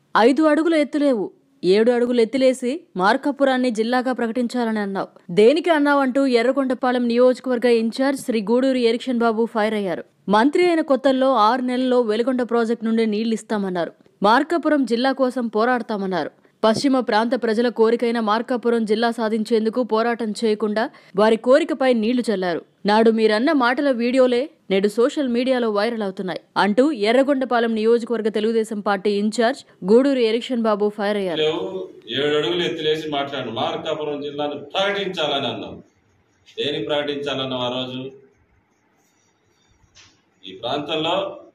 ఐదు అడుగుల ఎత్తులేవు ఏడు అడుగులు ఎత్తులేసి మార్కాపురాన్ని జిల్లాగా ప్రకటించాలని అన్నావు దేనికి అన్నావంటూ ఎర్రగొండపాలెం నియోజకవర్గ ఇన్ఛార్జ్ శ్రీ గూడూరు ఎరిక్షన్ బాబు ఫైర్ అయ్యారు మంత్రి అయిన కొత్తల్లో ఆరు నెలల్లో వెలుగొండ ప్రాజెక్టు నుండి నీళ్లు ఇస్తామన్నారు మార్కాపురం జిల్లా కోసం పోరాడతామన్నారు పశ్చిమ ప్రాంత ప్రజల కోరికైన మార్కాపురం జిల్లా సాధించేందుకు పోరాటం చేయకుండా వారి కోరికపై నీళ్లు చల్లారు నాడు మీరన్న మాటల వీడియోలే నేడు సోషల్ మీడియాలో వైరల్ అవుతున్నాయి అంటూ ఎర్రగొండపాలెం నియోజకవర్గ Telugu Desam party incharge Guduru Erikshan Babu fire అయ్యారు లేవు ఏడు అడుగులు ఎత్తులేసి మాట్లాడు మార్కాపురం జిల్లాను ప్రకటించాలని అన్నాం దేని ప్రకటించాలన్నాం ఆ రోజు ఈ ప్రాంతంలో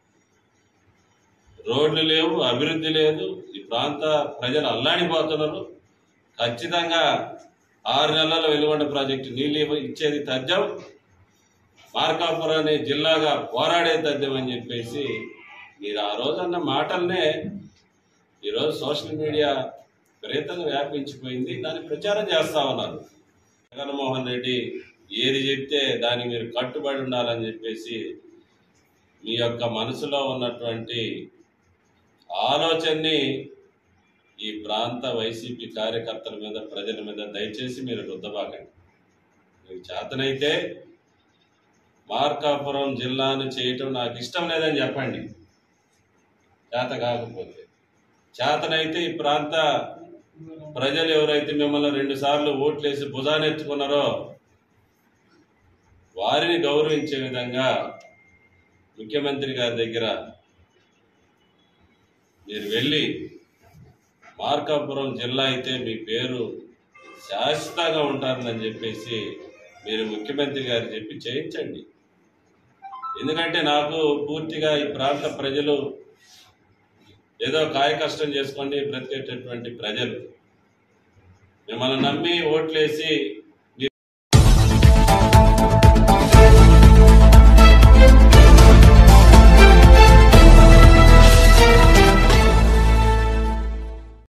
రోడ్లు లేవు అభివృద్ధి లేదు ఈ ప్రాంత ప్రజలు అల్లాడిపోతున్నారు ఖచ్చితంగా ఆరు నెలల వెలుగొండ ప్రాజెక్టు నీళ్ళు ఇవ్వ- ఇచ్చేది తథ్యం మార్కాపురాన్ని జిల్లాగా పోరాడే తథ్యం అని చెప్పేసి మీరు ఆ రోజు అన్న మాటల్నే ఈరోజు సోషల్ మీడియా విపరీతంగా వ్యాపించిపోయింది దాన్ని ప్రచారం చేస్తా ఉన్నారు జగన్మోహన్ రెడ్డి ఏది చెప్తే దానికి మీరు కట్టుబడి ఉండాలని చెప్పేసి మీ యొక్క మనసులో ఉన్నటువంటి ఆలోచనని ఈ ప్రాంత వైసీపీ కార్యకర్తల మీద ప్రజల మీద దయచేసి మీరు రుద్దబాకండి మీకు చేతనైతే మార్కాపురం జిల్లాను చేయటం నాకు ఇష్టం లేదని చెప్పండి చేత కాకపోతే చేతనైతే ఈ ప్రాంత ప్రజలు ఎవరైతే మిమ్మల్ని రెండు సార్లు ఓట్లేసి భుజానెత్తుకున్నారో వారిని గౌరవించే విధంగా ముఖ్యమంత్రి గారి దగ్గర మీరు వెళ్ళి మార్కాపురం జిల్లా అయితే మీ పేరు శాశ్వతంగా ఉంటుందని చెప్పేసి మీరు ముఖ్యమంత్రి గారు చెప్పి చేయించండి ఎందుకంటే నాకు పూర్తిగా ఈ ప్రాంత ప్రజలు ఏదో కాయ కష్టం చేసుకోండి బ్రతికేటటువంటి ప్రజలు మిమ్మల్ని నమ్మి ఓట్లేసి